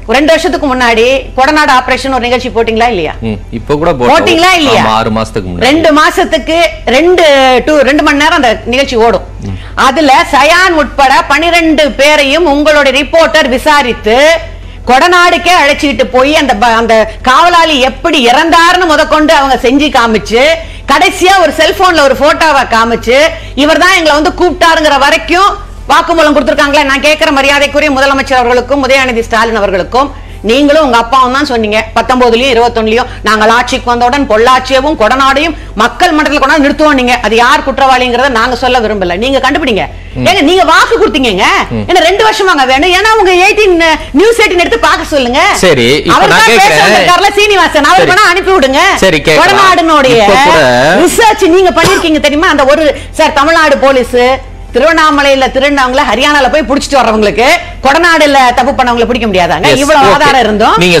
ரெண்டு வருஷத்துக்கு முன்னாடி கொடநாடு ஆபரேஷன் ஒரு நிகழ்ச்சி போட்டீங்களா இல்லையா ம், இப்ப கூட போட்டோம். போட்டீங்களா இல்லையா ஆமா, ஆறு மாசத்துக்கு முன்னாடி ரெண்டு மாசத்துக்கு ரெண்டு டூ ரெண்டு மணி நேரம் அந்த நிகழ்ச்சி ஓடும் அதுல சயான் உட்பட பனிரெண்டு பேரையும் உங்களுடைய ரிப்போர்ட்டர் விசாரித்து கொடநாடுக்கே அழைச்சிட்டு போய் அந்த ப- அந்த காவலாளி எப்படி இறந்தாருன்னு முதற்கொண்டு அவங்க செஞ்சு காமிச்சு கடைசியா ஒரு செல்போன்ல ஒரு போட்டோவை காமிச்சு இவர் தான் எங்களை வந்து கூப்பிட்டாருங்கிற வரைக்கும் வாக்குமூலம் கொடுத்திருக்காங்களே நான் கேட்கிற மரியாதைக்குரிய முதலமைச்சர் அவர்களுக்கும் உதயநிதி ஸ்டாலின் அவர்களுக்கும் நீங்களும் உங்க அப்பாவும் தான் சொன்னீங்க பத்தொன்பதுலயும் இருபத்தொன்னுலயும் நாங்கள் ஆட்சிக்கு வந்தவுடன் பொள்ளாச்சியவும் கொடநாடையும் மக்கள் மன்றத்தில் கொண்டாந்து நிறுத்துவோம் நீங்க அது யார் குற்றவாளிங்கிறத நாங்க சொல்ல விரும்பல நீங்க கண்டுபிடிங்க ஏங்க நீங்க வாக்கு கொடுத்தீங்க ஏன்னா ரெண்டு வருஷமாங்க வேணும் ஏன்னா உங்க எயிட்டீன் நியூஸ் எயிட்டீன் எடுத்து பார்க்க சொல்லுங்க சரி, இப்ப அவர் நான் தான் பேச கேட்கிறேன். வந்திருக்காருல சீனிவாசன் அவர் சரி. வேணா அனுப்பி விடுங்க சரி, கேட்கலாம். கொடநாடுனுடைய இப்ப கூட- ரிசர்ச் நீங்க பண்ணிருக்கீங்க தெரியுமா அந்த ஒரு சார் தமிழ்நாடு போலீஸ் திருவண்ணாமலையில திருவண்ணாமலை ஹரியானால போய் புடிச்சிட்டு வர்றவங்களுக்கு கொடநாடுல தப்பு பண்ணவங்களை பிடிக்க முடியாதாங்க Yes, இவ்வளவு okay. ஆதாரம் இருந்தோம் நீங்க